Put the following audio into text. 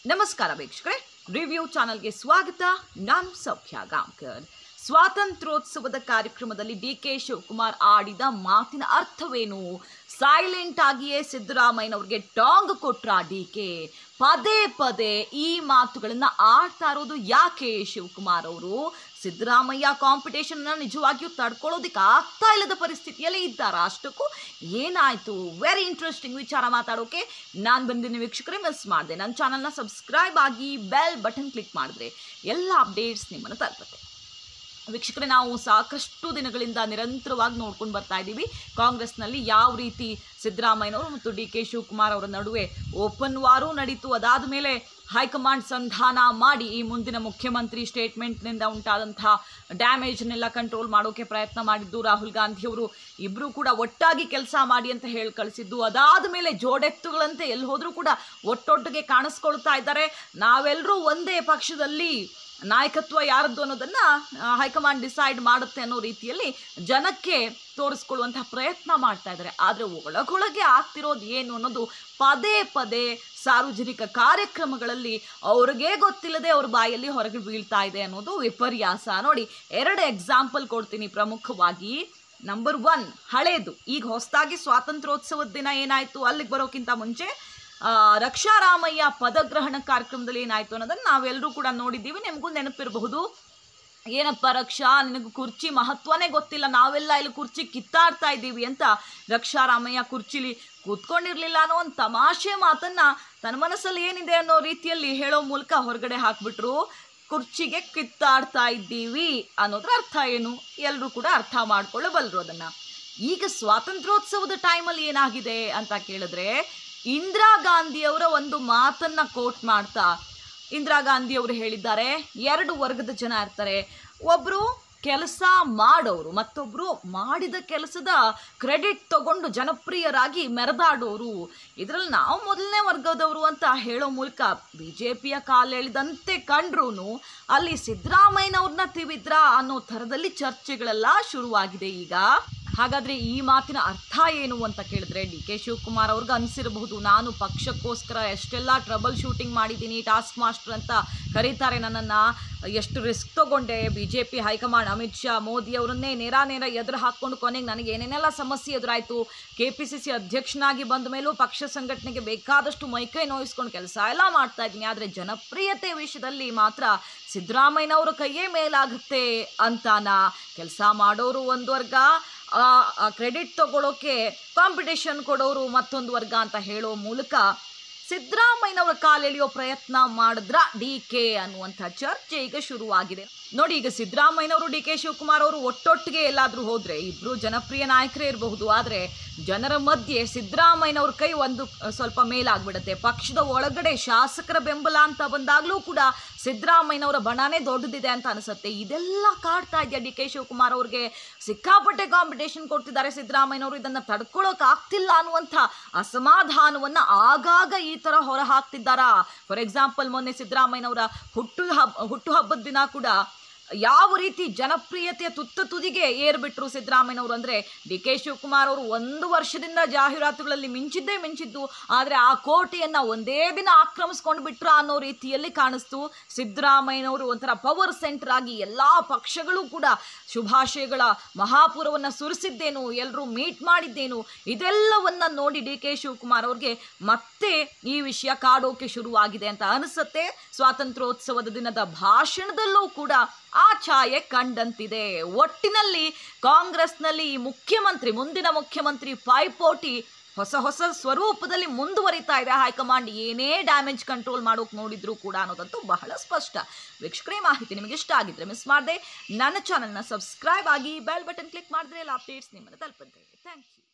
ನಮಸ್ಕಾರ ವೀಕ್ಷಕರೇ ರಿವ್ಯೂ ಚಾನಲ್ಗೆ ಸ್ವಾಗತ ನಾನು ಸೌಖ್ಯ ಗಾಂವ್ಕರ್ ಸ್ವಾತಂತ್ರ್ಯೋತ್ಸವದ ಕಾರ್ಯಕ್ರಮದಲ್ಲಿ ಡಿ ಕೆ ಶಿವಕುಮಾರ್ ಆಡಿದ ಮಾತಿನ ಅರ್ಥವೇನು ಸೈಲೆಂಟ್ ಆಗಿಯೇ ಸಿದ್ದರಾಮಯ್ಯನವ್ರಿಗೆ ಟಾಂಗ್ ಕೊಟ್ರ ಡಿ ಕೆ ಪದೇ ಪದೇ ಈ ಮಾತುಗಳನ್ನ ಆಡ್ತಾ ಇರೋದು ಯಾಕೆ ಶಿವಕುಮಾರ್ ಅವರು ಸಿದ್ದರಾಮಯ್ಯ ಕಾಂಪಿಟೇಷನ್ ನಿಜವಾಗಿಯೂ ತಡ್ಕೊಳ್ಳೋದಕ್ಕೆ ಆಗ್ತಾ ಇಲ್ಲದ ಪರಿಸ್ಥಿತಿಯಲ್ಲಿ ಇದ್ದಾರೆ ಅಷ್ಟಕ್ಕೂ ಏನಾಯ್ತು ವೆರಿ ಇಂಟ್ರೆಸ್ಟಿಂಗ್ ವಿಚಾರ ಮಾತಾಡೋಕೆ ನಾನು ಬಂದಿನಿ ವೀಕ್ಷಕರೇ ಮಿಸ್ ಮಾಡಿದೆ ನನ್ನ ಚಾನಲ್ನ ಸಬ್ಸ್ಕ್ರೈಬ್ ಆಗಿ ಬೆಲ್ ಬಟನ್ ಕ್ಲಿಕ್ ಮಾಡಿದ್ರೆ ಎಲ್ಲ ಅಪ್ಡೇಟ್ಸ್ ನಿಮ್ಮನ್ನು ತಲುಪುತ್ತೆ ವೀಕ್ಷಕರೇ ನಾವು ಸಾಕಷ್ಟು ದಿನಗಳಿಂದ ನಿರಂತರವಾಗಿ ನೋಡ್ಕೊಂಡು ಬರ್ತಾ ಇದ್ದೀವಿ ಕಾಂಗ್ರೆಸ್ನಲ್ಲಿ ಯಾವ ರೀತಿ ಸಿದ್ದರಾಮಯ್ಯನವರು ಮತ್ತು ಡಿ ಕೆ ಶಿವಕುಮಾರ್ ಅವರ ನಡುವೆ ಓಪನ್ ವಾರೂ ನಡೀತು ಅದಾದ ಮೇಲೆ ಹೈಕಮಾಂಡ್ ಸಂಧಾನ ಮಾಡಿ ಈ ಮುಂದಿನ ಮುಖ್ಯಮಂತ್ರಿ ಸ್ಟೇಟ್ಮೆಂಟ್ನಿಂದ ಉಂಟಾದಂತಹ ಡ್ಯಾಮೇಜ್ನೆಲ್ಲ ಕಂಟ್ರೋಲ್ ಮಾಡೋಕೆ ಪ್ರಯತ್ನ ಮಾಡಿದ್ದು ರಾಹುಲ್ ಗಾಂಧಿಯವರು ಇಬ್ಬರು ಕೂಡ ಒಟ್ಟಾಗಿ ಕೆಲಸ ಮಾಡಿ ಅಂತ ಹೇಳಿ ಕಳಿಸಿದ್ದು ಅದಾದ ಮೇಲೆ ಜೋಡೆತ್ತುಗಳಂತೆ ಎಲ್ಲಿ ಹೋದರೂ ಕೂಡ ಒಟ್ಟೊಟ್ಟಿಗೆ ಕಾಣಿಸ್ಕೊಳ್ತಾ ಇದ್ದಾರೆ ನಾವೆಲ್ಲರೂ ಒಂದೇ ಪಕ್ಷದಲ್ಲಿ ನಾಯಕತ್ವ ಯಾರದ್ದು ಅನ್ನೋದನ್ನ ಆ, ಹೈಕಮಾಂಡ್ ಡಿಸೈಡ್ ಮಾಡುತ್ತೆ ಅನ್ನೋ ರೀತಿಯಲ್ಲಿ ಜನಕ್ಕೆ ತೋರಿಸ್ಕೊಳ್ಳುವಂತಹ ಪ್ರಯತ್ನ ಮಾಡ್ತಾ ಇದ್ದಾರೆ ಆದರೆ ಒಳಗೊಳಗೆ ಆಗ್ತಿರೋದು ಏನು ಅನ್ನೋದು ಪದೇ ಪದೇ ಸಾರ್ವಜನಿಕ ಕಾರ್ಯಕ್ರಮಗಳಲ್ಲಿ ಅವ್ರಿಗೆ ಗೊತ್ತಿಲ್ಲದೆ ಅವ್ರ ಬಾಯಲ್ಲಿ ಹೊರಗೆ ಬೀಳ್ತಾ ಇದೆ ಅನ್ನೋದು ವಿಪರ್ಯಾಸ ನೋಡಿ ಎರಡು ಎಕ್ಸಾಂಪಲ್ ಕೊಡ್ತೀನಿ ಪ್ರಮುಖವಾಗಿ ನಂಬರ್ ಒನ್ ಹಳೇದು ಈಗ ಹೊಸದಾಗಿ ಸ್ವಾತಂತ್ರ್ಯೋತ್ಸವದ ದಿನ ಏನಾಯ್ತು ಅಲ್ಲಿಗೆ ಬರೋಕ್ಕಿಂತ ಮುಂಚೆ ಆ, ರಕ್ಷಾರಾಮಯ್ಯ ಪದಗ್ರಹಣ ಕಾರ್ಯಕ್ರಮದಲ್ಲಿ ಏನಾಯ್ತು ಅನ್ನೋದನ್ನ ನಾವೆಲ್ಲರೂ ಕೂಡ ನೋಡಿದ್ದೀವಿ ನಿಮಗೂ ನೆನಪಿರಬಹುದು ಏನಪ್ಪ ರಕ್ಷಾ ನಿನಗೆ ಕುರ್ಚಿ ಮಹತ್ವನೇ ಗೊತ್ತಿಲ್ಲ ನಾವೆಲ್ಲ ಇಲ್ಲಿ ಕುರ್ಚಿ ಕಿತ್ತಾಡ್ತಾ ಇದ್ದೀವಿ ಅಂತ ರಕ್ಷಾರಾಮಯ್ಯ ಕುರ್ಚಿಲಿ ಕೂತ್ಕೊಂಡಿರ್ಲಿಲ್ಲ ಅನ್ನೋ ಒಂದು ತಮಾಷೆ ಮಾತನ್ನ ತನ್ನ ಮನಸ್ಸಲ್ಲಿ ಏನಿದೆ ಅನ್ನೋ ರೀತಿಯಲ್ಲಿ ಹೇಳೋ ಮೂಲಕ ಹೊರಗಡೆ ಹಾಕ್ಬಿಟ್ರು ಕುರ್ಚಿಗೆ ಕಿತ್ತಾಡ್ತಾ ಇದ್ದೀವಿ ಅನ್ನೋದ್ರ ಅರ್ಥ ಏನು ಎಲ್ಲರೂ ಕೂಡ ಅರ್ಥ ಮಾಡ್ಕೊಳ್ಳಬಲ್ಲರು ಅದನ್ನ ಈಗ ಸ್ವಾತಂತ್ರ್ಯೋತ್ಸವದ ಟೈಮಲ್ಲಿ ಏನಾಗಿದೆ ಅಂತ ಕೇಳಿದ್ರೆ ಇಂದಿರಾ ಗಾಂಧಿಯವರ ಒಂದು ಮಾತನ್ನ ಕೋಟ್ ಮಾಡ್ತಾ ಇಂದಿರಾ ಗಾಂಧಿ ಅವರು ಹೇಳಿದ್ದಾರೆ ಎರಡು ವರ್ಗದ ಜನ ಇರ್ತಾರೆ ಒಬ್ಬರು ಕೆಲಸ ಮಾಡೋರು ಮತ್ತೊಬ್ಬರು ಮಾಡಿದ ಕೆಲಸದ ಕ್ರೆಡಿಟ್ ತಗೊಂಡು ಜನಪ್ರಿಯರಾಗಿ ಮೆರೆದಾಡೋರು ಇದರಲ್ಲಿ ನಾವು ಮೊದಲನೇ ವರ್ಗದವರು ಅಂತ ಹೇಳೋ ಮೂಲಕ ಬಿ ಜೆ ಪಿಯ ಕಾಲೆಳೆದಂತೆ ಕಂಡ್ರು ಅಲ್ಲಿ ಸಿದ್ದರಾಮಯ್ಯನವ್ರನ್ನ ತಿವಿದ್ರ ಅನ್ನೋ ಥರದಲ್ಲಿ ಚರ್ಚೆಗಳೆಲ್ಲ ಶುರುವಾಗಿದೆ ಈಗ ಹಾಗಾದ್ರೆ ಈ ಮಾತಿನ ಅರ್ಥ ಏನು ಅಂತ ಕೇಳಿದ್ರೆ ಡಿ ಕೆ ಶಿವಕುಮಾರ್ ಅವ್ರಿಗೆ ಅನಿಸಿರಬಹುದು ನಾನು ಪಕ್ಷಕ್ಕೋಸ್ಕರ ಎಷ್ಟೆಲ್ಲ ಟ್ರಬಲ್ ಶೂಟಿಂಗ್ ಮಾಡಿದ್ದೀನಿ ಟಾಸ್ಕ್ ಮಾಸ್ಟರ್ ಅಂತ ಕರೀತಾರೆ ನನ್ನನ್ನು ಎಷ್ಟು ರಿಸ್ಕ್ ತಗೊಂಡೆ B J P high command Amit Shah Modi ಅವರನ್ನೇ ನೇರ ನೇರ ಎದುರು ಹಾಕ್ಕೊಂಡು ಕೊನೆಗೆ ನನಗೆ ಏನೇನೆಲ್ಲ ಸಮಸ್ಯೆ ಎದುರಾಯಿತು ಕೆ ಪಿ ಸಿ ಸಿ ಅಧ್ಯಕ್ಷನಾಗಿ ಬಂದ ಮೇಲೂ ಪಕ್ಷ ಸಂಘಟನೆಗೆ ಬೇಕಾದಷ್ಟು ಮೈಕೈ ನೋಯಿಸ್ಕೊಂಡು ಕೆಲಸ ಎಲ್ಲ ಮಾಡ್ತಾ ಇದ್ದೀನಿ ಆದರೆ ಜನಪ್ರಿಯತೆ ವಿಷಯದಲ್ಲಿ ಮಾತ್ರ ಸಿದ್ದರಾಮಯ್ಯನವರ ಕೈಯೇ ಮೇಲಾಗುತ್ತೆ ಅಂತಾನ ಕೆಲಸ ಮಾಡೋರು ಒಂದು ವರ್ಗ ಕ್ರೆಡಿಟ್ ತಗೊಳ್ಳೋಕೆ ಕಾಂಪಿಟೇಷನ್ ಕೊಡೋರು ಮತ್ತೊಂದು ವರ್ಗ ಅಂತ ಹೇಳೋ ಮೂಲಕ ಸಿದ್ದರಾಮಯ್ಯನವರ ಕಾಲೆಳೆಯೋ ಪ್ರಯತ್ನ ಮಾಡಿದ್ರ ಡಿ ಕೆ ಅನ್ನುವಂಥ ಚರ್ಚೆ ಈಗ ಶುರುವಾಗಿದೆ ನೋಡಿ ಈಗ ಸಿದ್ದರಾಮಯ್ಯನವರು ಡಿ ಕೆ ಶಿವಕುಮಾರ್ ಅವರು ಒಟ್ಟೊಟ್ಟಿಗೆ ಎಲ್ಲಾದರೂ ಹೋದ್ರೆ ಇಬ್ರು ಜನಪ್ರಿಯ ನಾಯಕರೇ ಇರಬಹುದು ಆದರೆ ಜನರ ಮಧ್ಯೆ ಸಿದ್ದರಾಮಯ್ಯನವ್ರ ಕೈ ಒಂದು ಅಹ್, ಸ್ವಲ್ಪ ಮೇಲಾಗ್ಬಿಡುತ್ತೆ ಪಕ್ಷದ ಒಳಗಡೆ ಶಾಸಕರ ಬೆಂಬಲ ಅಂತ ಬಂದಾಗಲೂ ಕೂಡ ಸಿದ್ದರಾಮಯ್ಯನವರ ಬಣನೇ ದೊಡ್ಡದಿದೆ ಅಂತ ಅನಿಸುತ್ತೆ ಇದೆಲ್ಲ ಕಾಡ್ತಾ ಇದೆಯಾ ಡಿ ಕೆ ಶಿವಕುಮಾರ್ ಅವ್ರಿಗೆ ಸಿಕ್ಕಾಪಟ್ಟೆ ಕಾಂಪಿಟೇಷನ್ ಕೊಡ್ತಿದ್ದಾರೆ ಸಿದ್ದರಾಮಯ್ಯನವರು ಇದನ್ನು ತಡ್ಕೊಳ್ಳೋಕೆ ಆಗ್ತಿಲ್ಲ ಅನ್ನುವಂಥ ಅಸಮಾಧಾನವನ್ನು ಆಗಾಗ ಈ ಥರ ಹೊರ ಹಾಕ್ತಿದ್ದಾರಾ ಫಾರ್ ಎಕ್ಸಾಂಪಲ್ ಮೊನ್ನೆ ಸಿದ್ದರಾಮಯ್ಯನವರ ಹುಟ್ಟು ಹಬ್ಬ ಹುಟ್ಟು ಹಬ್ಬದ ದಿನ ಕೂಡ ಯಾವ ರೀತಿ ಜನಪ್ರಿಯತೆಯ ತುತ್ತ ತುದಿಗೆ ಏರ್ಬಿಟ್ರು ಸಿದ್ದರಾಮಯ್ಯನವರು ಅಂದರೆ ಡಿ ಕೆ ಶಿವಕುಮಾರ್ ಅವರು ಒಂದು ವರ್ಷದಿಂದ ಜಾಹೀರಾತುಗಳಲ್ಲಿ ಮಿಂಚಿದ್ದೇ ಮಿಂಚಿದ್ದು ಆದರೆ ಆ ಕೋಟೆಯನ್ನು ಒಂದೇ ದಿನ ಆಕ್ರಮಿಸ್ಕೊಂಡು ಬಿಟ್ರ ಅನ್ನೋ ರೀತಿಯಲ್ಲಿ ಕಾಣಿಸ್ತು ಸಿದ್ದರಾಮಯ್ಯನವರು ಒಂಥರ ಪವರ್ ಸೆಂಟರ್ ಆಗಿ ಎಲ್ಲ ಪಕ್ಷಗಳು ಕೂಡ ಶುಭಾಶಯಗಳ ಮಹಾಪುರವನ್ನು ಸುರಿಸಿದ್ದೇನು ಎಲ್ಲರೂ ಮೀಟ್ ಮಾಡಿದ್ದೇನು ಇದೆಲ್ಲವನ್ನ ನೋಡಿ ಡಿ ಕೆ ಶಿವಕುಮಾರ್ ಅವ್ರಿಗೆ ಮತ್ತೆ ಈ ವಿಷಯ ಕಾಡೋಕೆ ಶುರುವಾಗಿದೆ ಅಂತ ಅನಿಸುತ್ತೆ ಸ್ವಾತಂತ್ರ್ಯೋತ್ಸವದ ದಿನದ ಭಾಷಣದಲ್ಲೂ ಕೂಡ ಆ ಛಾಯೆ ಕಂಡಂತಿದೆ ಒಟ್ಟಿನಲ್ಲಿ ಕಾಂಗ್ರೆಸ್ನಲ್ಲಿ ಈ ಮುಖ್ಯಮಂತ್ರಿ ಮುಂದಿನ ಮುಖ್ಯಮಂತ್ರಿ ಪೈಪೋಟಿ ಹೊಸ ಹೊಸ ಸ್ವರೂಪದಲ್ಲಿ ಮುಂದುವರಿತಾ ಇದೆ ಹೈಕಮಾಂಡ್ ಏನೇ ಡ್ಯಾಮೇಜ್ ಕಂಟ್ರೋಲ್ ಮಾಡೋಕೆ ನೋಡಿದ್ರು ಕೂಡ ಅನ್ನೋದಂತೂ ಬಹಳ ಸ್ಪಷ್ಟ ವೀಕ್ಷಕರೇ ಮಾಹಿತಿ ನಿಮಗೆ ಇಷ್ಟ ಆಗಿದ್ರೆ ಮಿಸ್ ಮಾಡದೆ ನನ್ನ ಚಾನಲ್ನ ಸಬ್ಸ್ಕ್ರೈಬ್ ಆಗಿ ಬೆಲ್ ಬಟನ್ ಕ್ಲಿಕ್ ಮಾಡಿದ್ರೆ ಎಲ್ಲ ಅಪ್ಡೇಟ್ಸ್ ನಿಮ್ಮನ್ನು ತಲುಪುತ್ತೆ ಥ್ಯಾಂಕ್ ಯು